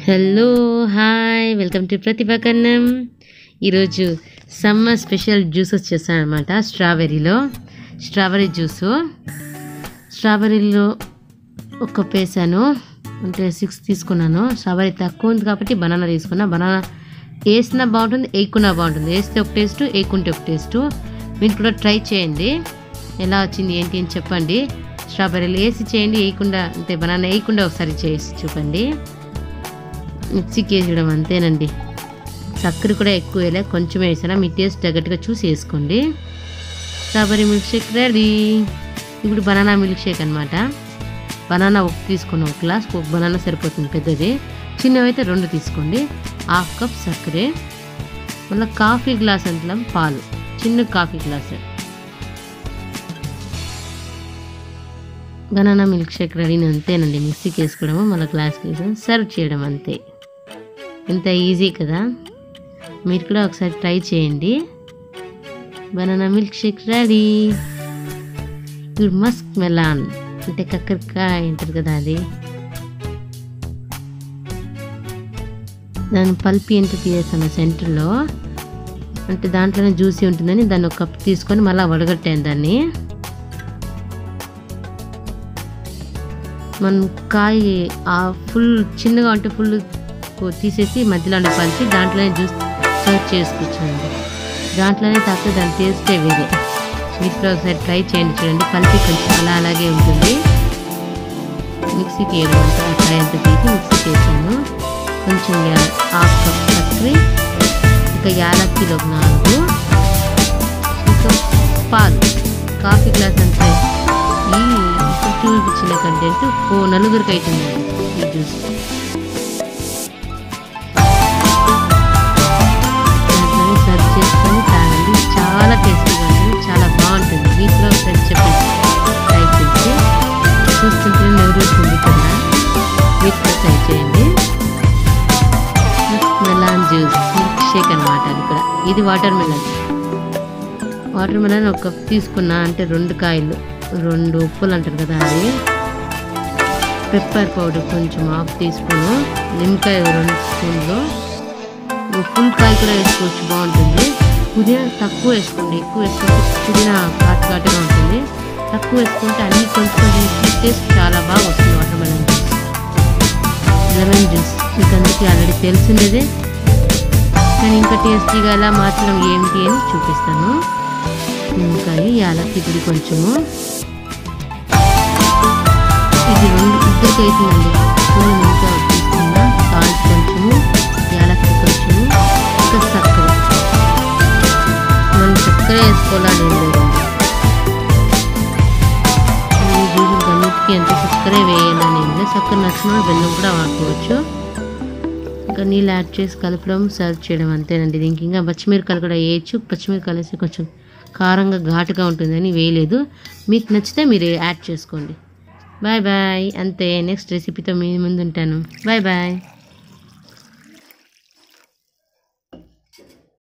hello hi welcome to Prathibha Kannam ఈరోజు summer special juices చేస్తాను అనమాట స్ట్రాబెర్రీలో స్ట్రాబెర్రీ జ్యూసు స్ట్రాబెర్రీలో ఒక కప్ వేసాను అంటే సిక్స్ తీసుకున్నాను స్ట్రాబెర్రీ తక్కువ ఉంది కాబట్టి బనానా తీసుకున్నా బనానా వేసినా బాగుంటుంది వేయకున్నా బాగుంటుంది వేస్తే ఒక టేస్ట్ వేయకుంటే ఒక టేస్ట్ మీరు కూడా ట్రై చేయండి ఎలా వచ్చింది ఏంటి అని చెప్పండి స్ట్రాబెర్రీలు వేసి చేయండి వేయకుండా అంటే బనానా వేయకుండా ఒకసారి చేసి చూపండి మిక్సీకి వేసడం అంతేనండి చక్కెర కూడా ఎక్కువ వేయలే కొంచెం వేసాను మీ టేస్ట్ తగ్గట్టుగా చూసి వేసుకోండి స్ట్రాబెర్రీ మిల్క్ షేక్ రెడీ ఇప్పుడు బనానా మిల్క్ షేక్ అనమాట బనానా ఒక తీసుకుని ఒక గ్లాస్ ఒక బనానా సరిపోతుంది పెద్దది చిన్నవైతే రెండు తీసుకోండి హాఫ్ కప్ చక్కెర మళ్ళీ కాఫీ గ్లాస్ అంతలం పాలు చిన్న coffee glass banana milk shake ready అంతేనండి మిక్సీకి వేసుకోవడము మళ్ళీ గ్లాస్కి వేసుకొని సర్వ్ చేయడం అంతే ఎంత ఈజీ కదా మీరు కూడా ఒకసారి ట్రై చేయండి బనానా మిల్క్ షేక్ రెడీ ఇప్పుడు మస్క్ మెలాన్ అంటే కక్కరికాయ అంటారు కదా అది దాని పల్పి ఎంత తీసేసాను సెంటర్లో అంటే దాంట్లోనే జ్యూసీ ఉంటుందని దాన్ని ఒక కప్ తీసుకొని మళ్ళీ వడగట్టాను దాన్ని మనం కాయ ఆ ఫుల్ చిన్నగా ఉంటే ఫుల్ తీసేసి మధ్యలోనే పంచి దాంట్లోనే జ్యూస్ సర్వ్ చేసుకోవచ్చండి దాంట్లోనే తాగితే దాని టేస్టే వేరే మీరు కూడా ఒకసారి ట్రై చేయండి చూడండి కలిపి కొంచెం అలా అలాగే ఉంటుంది మిక్సీకి వేయమంటే ఆ కాయ అంతా తీసి మిక్సీకి వేసాను కొంచెం యా- హాఫ్ కప్ చక్కెర ఇంకా యాలక్కీలు ఒక నాలుగు ఇంకా పాలు కాఫీ గ్లాస్ అంతా ఈ ఇప్పుడు చూపించిన కంటెంట్ ఓ నలుగురికి అవుతుందండి ఈ జ్యూస్ దాంట్లోనే సర్వ్ చేసుకొని తాగండి చాలా టేస్టీగా ఉంటుంది చాలా బాగుంటుంది వీటిలో ఒకసారి చెప్పండి ట్రై చేసి చూస్తుంటే నవ్వుతుంది కదా మీరు కూడా ట్రై చేయండి మెలాన్ జ్యూస్ మిల్క్ షేక్ అనమాట అది కూడా ఇది వాటర్ మెలన్ వాటర్ మెలన్ ఒక కప్ తీసుకున్నా అంటే రెండు కాయలు రెండు ఉప్పులు అంటారు కదా అది పెప్పర్ పౌడర్ కొంచెం హాఫ్ టీ స్పూను నిమ్మకాయ రెండు స్పూన్లు ఫుల్ కాయ కూడా వేసుకోవచ్చు బాగుంటుంది పుదీనా తక్కువ వేసుకోండి ఎక్కువ వేసుకుంటే పుదీనా ఘాటు ఘాటుగా ఉంటుంది తక్కువ వేసుకుంటే అన్ని కొంచెం కొంచెం టేస్ట్ చాలా బాగా వస్తుంది water melon juice lemon juice మీకు అందరికీ ఆల్రెడీ తెలిసిందేదే కానీ ఇంకా టేస్టీగా ఎలా మార్చడం ఏమిటి అని చూపిస్తాను నిమ్మకాయ యాలక్కి పొడి కొంచెము ఇది రెండు ఇద్దరికి అవుతుందండి స్పూన్ నిమ్మకాయ ఒకటి తీసుకున్నా సాల్ట్ కొంచెము యాలక్కి కొంచెము ఇంకా చక్కెర మనం చక్కెర వేసుకోవాలని ఏం లేదండి ఈ జ్యూస్ అన్నిటికీ ఎంత చక్కెర వేయాలని ఏం లేదు చక్కెర నచ్చిన వాళ్ళు బెల్లం కూడా వాడుకోవచ్చు ఇంకా నీళ్ళు యాడ్ చేసి కలపడం సర్వ్ చేయడం అంతేనండి దీనికి ఇంకా పచ్చిమిరకాయలు కూడా వేయచ్చు పచ్చిమిరకాయలు వేస్తే కొంచెం కారంగా ఘాటుగా ఉంటుందని వేయలేదు మీకు నచ్చితే మీరు యాడ్ చేసుకోండి బాయ్ బాయ్ అంతే నెక్స్ట్ రెసిపీతో మీ ముందు ఉంటాను బాయ్ బాయ్